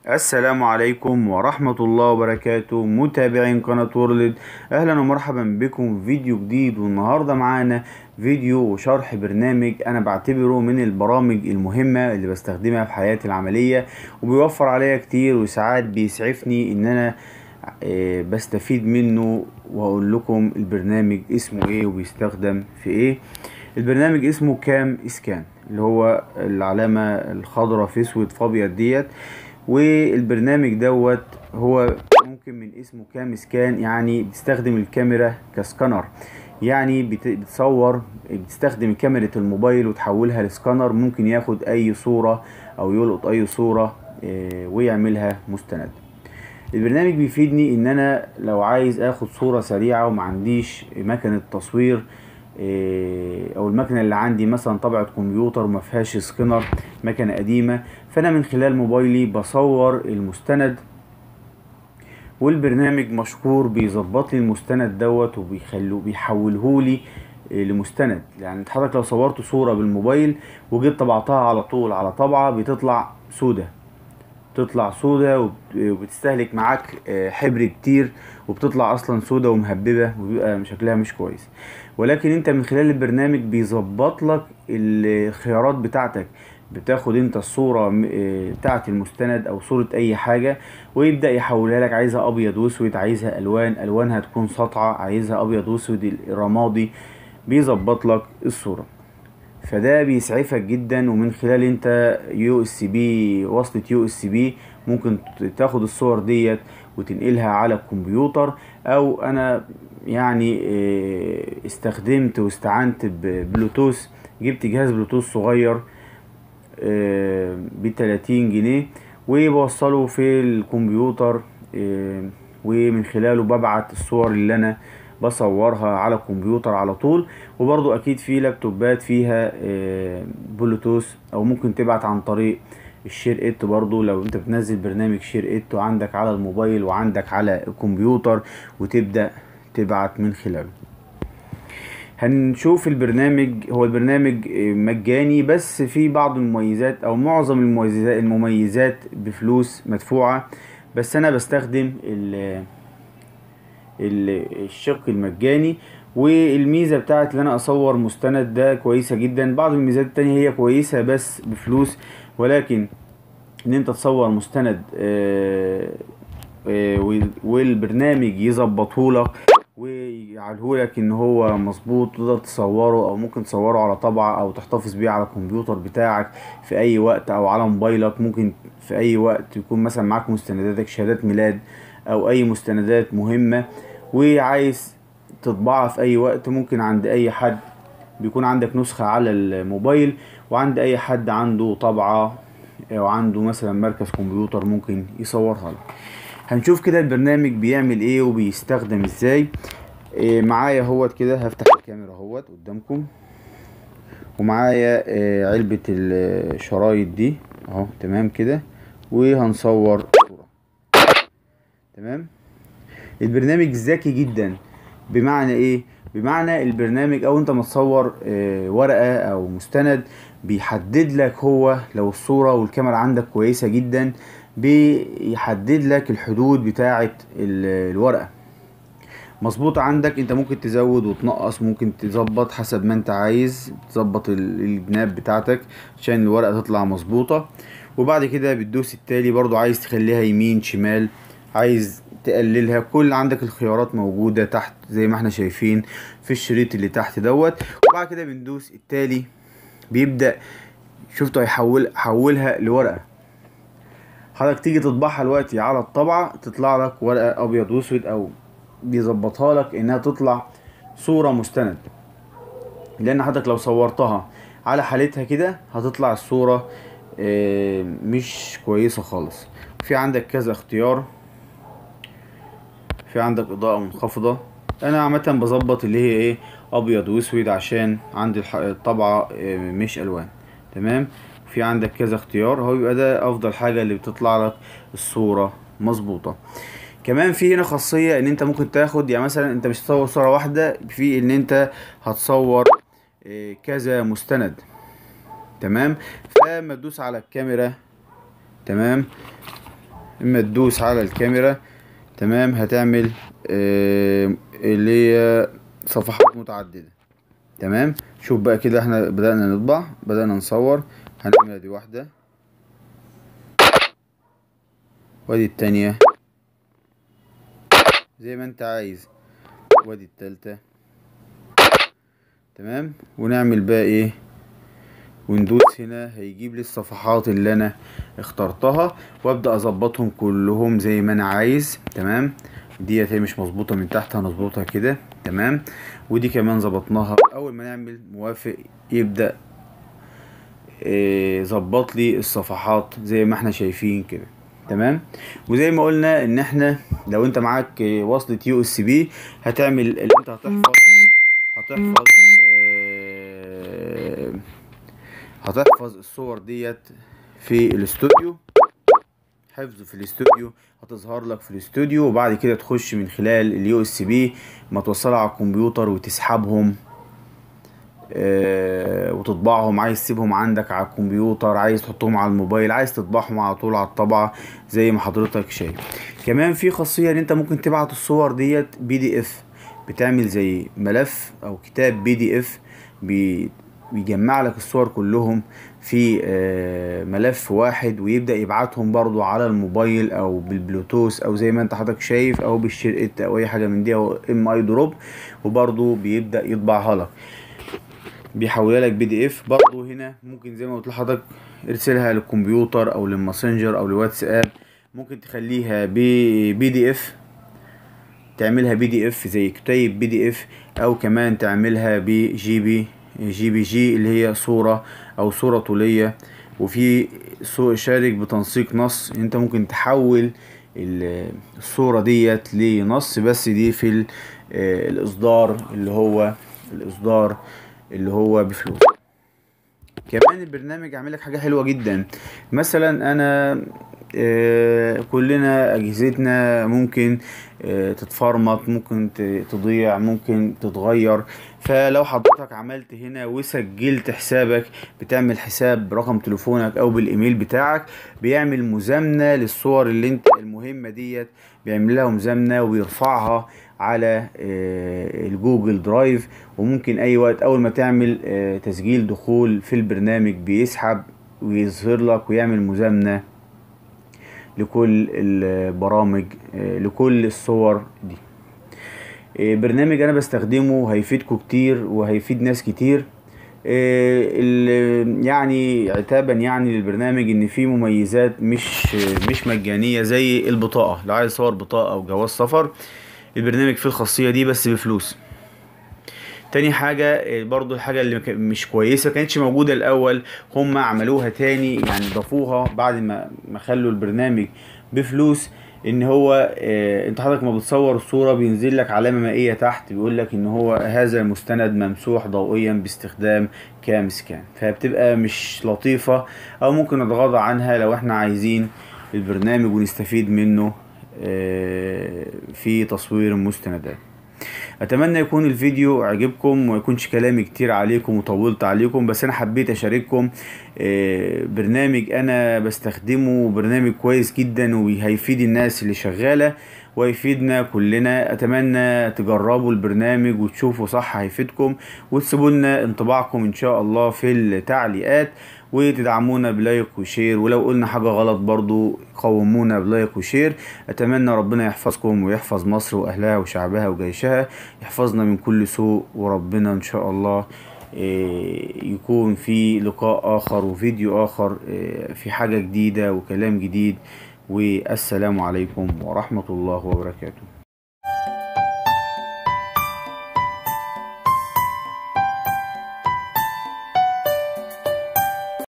السلام عليكم ورحمة الله وبركاته متابعين قناة وورلد اهلا ومرحبا بكم في فيديو جديد والنهاردة معانا فيديو وشرح برنامج انا بعتبره من البرامج المهمة اللي بستخدمها في حياتي العملية وبيوفر عليا كتير وساعات بيسعفني ان انا آه، بستفيد منه واقول لكم البرنامج اسمه ايه وبيستخدم في ايه البرنامج اسمه كام اسكان اللي هو العلامة الخضراء في اسود في ابيض ديت والبرنامج دوت هو ممكن من اسمه كام سكان يعني بتستخدم الكاميرا كسكانر يعني بت- بتصور بتستخدم كاميرا الموبايل وتحولها لسكانر ممكن ياخد اي صورة او يلقط اي صورة آه، ويعملها مستند البرنامج بيفيدني ان انا لو عايز اخد صورة سريعة وما عنديش مكنة تصوير إيه، او المكنة اللي عندي مثلا طبعة كمبيوتر وما فيهاش سكينر مكنة قديمة فانا من خلال موبايلي بصور المستند والبرنامج مشكور بيظبط لي المستند دوت وبيخلو بيحوله لي إيه، لمستند يعني حضرتك لو صورت صورة بالموبايل وجيت طبعتها على طول على طبعة بتطلع سودة تطلع سودة وب- وبتستهلك معاك آه، حبر كتير وبتطلع اصلا سودة ومهببة وبيبقى شكلها مش كويس ولكن انت من خلال البرنامج بيظبط لك الخيارات بتاعتك بتاخد انت الصورة م- آه، بتاعت المستند او صورة اي حاجة ويبدأ يحولها لك عايزها ابيض واسود عايزها الوان الوانها تكون ساطعة عايزها ابيض واسود الرمادي بيظبط لك الصورة فده بيسعفك جدا ومن خلال انت يو اس بي وصلة يو اس بي ممكن ت- تاخد الصور ديت وتنقلها على الكمبيوتر او انا يعني اه، استخدمت واستعنت ببلوتوث جبت جهاز بلوتوث صغير ب 30 جنيه وبوصله في الكمبيوتر اه، ومن خلاله ببعت الصور اللي انا بصورها على الكمبيوتر على طول وبرضو اكيد في لابتوبات فيها اه، بلوتوث او ممكن تبعت عن طريق الشير ات برضو لو انت بتنزل برنامج شير ات وعندك على الموبايل وعندك على الكمبيوتر وتبدأ تبعت من خلاله هنشوف البرنامج هو البرنامج مجاني بس في بعض المميزات او معظم المميزات المميزات بفلوس مدفوعة بس انا بستخدم ال ال- الشق المجاني والميزة بتاعت ان انا اصور مستند ده كويسة جدا بعض الميزات التانية هي كويسة بس بفلوس ولكن ان انت تصور مستند آه، آه، وال- والبرنامج يظبطه لك ويجعله لك ان هو مظبوط تقدر تصوره او ممكن تصوره على طبعة او تحتفظ بيه على الكمبيوتر بتاعك في اي وقت او على موبايلك ممكن في اي وقت يكون مثلا معاك مستنداتك شهادات ميلاد او اي مستندات مهمة وعايز تطبعها في اي وقت ممكن عند اي حد بيكون عندك نسخة على الموبايل وعند اي حد عنده طبعة او عنده مثلا مركز كمبيوتر ممكن يصورها لك هنشوف كده البرنامج بيعمل ايه وبيستخدم ازاي إيه معايا اهوت كده هفتح الكاميرا اهوت قدامكم ومعايا إيه علبة الشرايط دي اهو تمام كده وهنصور صورة تمام البرنامج ذكي جدا بمعنى ايه بمعنى البرنامج او انت ما تصور آه، ورقة او مستند بيحدد لك هو لو الصورة والكاميرا عندك كويسة جدا بيحدد لك الحدود بتاعة ال- الورقة مظبوط عندك انت ممكن تزود وتنقص ممكن تظبط حسب ما انت عايز تظبط ال- الجناب بتاعتك عشان الورقة تطلع مظبوطة وبعد كده بتدوس التالي برضو عايز تخليها يمين شمال عايز تقللها كل عندك الخيارات موجودة تحت زي ما احنا شايفين في الشريط اللي تحت دوت وبعد كده بندوس التالي بيبدأ شفتوا هيحول حولها لورقة حضرتك تيجي تطبعها دلوقتي على الطبعة تطلع لك ورقة أبيض وأسود أو بيظبطها لك إنها تطلع صورة مستند لأن حضرتك لو صورتها على حالتها كده هتطلع الصورة آه، مش كويسة خالص في عندك كذا اختيار في عندك إضاءة منخفضة أنا عامة بظبط اللي هي إيه أبيض وأسود عشان عندي الح- الطبعة آه، مش ألوان تمام في عندك كذا اختيار هو يبقى ده أفضل حاجة اللي بتطلع لك الصورة مظبوطة كمان في هنا خاصية ان انت ممكن تاخد يعني مثلا انت مش هتصور صورة واحدة في ان انت هتصور آه، كذا مستند تمام فلما تدوس على الكاميرا تمام اما تدوس على الكاميرا تمام هتعمل آه اللي هي صفحات متعددة تمام شوف بقى كده احنا بدأنا نطبع بدأنا نصور هنعمل دي واحدة وادي التانية زي ما انت عايز وادي التالتة تمام ونعمل بقى ايه وندوس هنا هيجيب لي الصفحات اللي انا اخترتها وابدا اظبطهم كلهم زي ما انا عايز تمام ديت هي مش مظبوطه من تحت هنظبطها كده تمام ودي كمان ظبطناها اول ما نعمل موافق يبدا إيه ظبط لي الصفحات زي ما احنا شايفين كده تمام وزي ما قلنا ان احنا لو انت معاك وصلة يو اس بي هتعمل اللي انت هتحفظ هتحفظ آه هتحفظ الصور ديت في الاستوديو حفظ في الاستوديو هتظهر لك في الاستوديو وبعد كده تخش من خلال اليو اس بي ما توصلها على الكمبيوتر وتسحبهم آه وتطبعهم عايز تسيبهم عندك على الكمبيوتر عايز تحطهم على الموبايل عايز تطبعهم على طول على الطبعة زي ما حضرتك شايف كمان في خاصية ان انت ممكن تبعت الصور ديت بي دي اف بتعمل زي ملف او كتاب بي دي اف بيجمع لك الصور كلهم في ملف واحد ويبدأ يبعتهم برضو على الموبايل او بالبلوتوث او زي ما انت حضرتك شايف او بالشرقت او اي حاجة من دي او ام اي دروب وبرضو بيبدأ يطبعها لك بيحولها لك بي دي اف برضو هنا ممكن زي ما قلت لحضرتك ارسلها للكمبيوتر او للماسنجر او لواتساب ممكن تخليها بي بي دي اف تعملها بي دي اف زي كتيب بي دي اف او كمان تعملها بجي بي جي بي جي اللي هي صورة او صورة طولية وفي شارك بتنسيق نص انت ممكن تحول الصورة ديت لنص بس دي في الاصدار اللي هو الاصدار اللي هو بفلوس كمان البرنامج عامل لك حاجه حلوه جدا مثلا انا آه كلنا اجهزتنا ممكن آه تتفرمط ممكن تضيع ممكن تتغير فلو حضرتك عملت هنا وسجلت حسابك بتعمل حساب برقم تليفونك او بالايميل بتاعك بيعمل مزامنه للصور اللي انت المهمه ديت بيعمل لها مزامنه ويرفعها على الجوجل درايف وممكن اي وقت اول ما تعمل تسجيل دخول في البرنامج بيسحب ويظهر لك ويعمل مزامنة لكل البرامج لكل الصور دي برنامج انا بستخدمه هيفيدكم كتير وهيفيد ناس كتير يعني عتابا يعني للبرنامج ان فيه مميزات مش مش مجانيه زي البطاقه لو عايز صور بطاقه او جواز سفر البرنامج فيه الخاصيه دي بس بفلوس تاني حاجة برضو الحاجة اللي مش كويسة كانتش موجودة الأول هم عملوها تاني يعني ضافوها بعد ما ما خلوا البرنامج بفلوس ان هو اه انت حضرتك ما بتصور الصورة بينزل لك علامة مائية تحت بيقول لك ان هو هذا المستند ممسوح ضوئيا باستخدام كام سكان فبتبقى مش لطيفة او ممكن نتغاضى عنها لو احنا عايزين البرنامج ونستفيد منه اه في تصوير المستندات اتمنى يكون الفيديو عجبكم وما يكونش كلامي كتير عليكم وطولت عليكم بس انا حبيت اشارككم برنامج انا بستخدمه برنامج كويس جدا وهيفيد الناس اللي شغالة ويفيدنا كلنا اتمنى تجربوا البرنامج وتشوفوا صح هيفيدكم وتسيبوا لنا انطباعكم ان شاء الله في التعليقات وتدعمونا بلايك وشير ولو قلنا حاجة غلط برضو قومونا بلايك وشير اتمنى ربنا يحفظكم ويحفظ مصر واهلها وشعبها وجيشها يحفظنا من كل سوء وربنا ان شاء الله يكون في لقاء اخر وفيديو اخر في حاجة جديدة وكلام جديد والسلام عليكم ورحمة الله وبركاته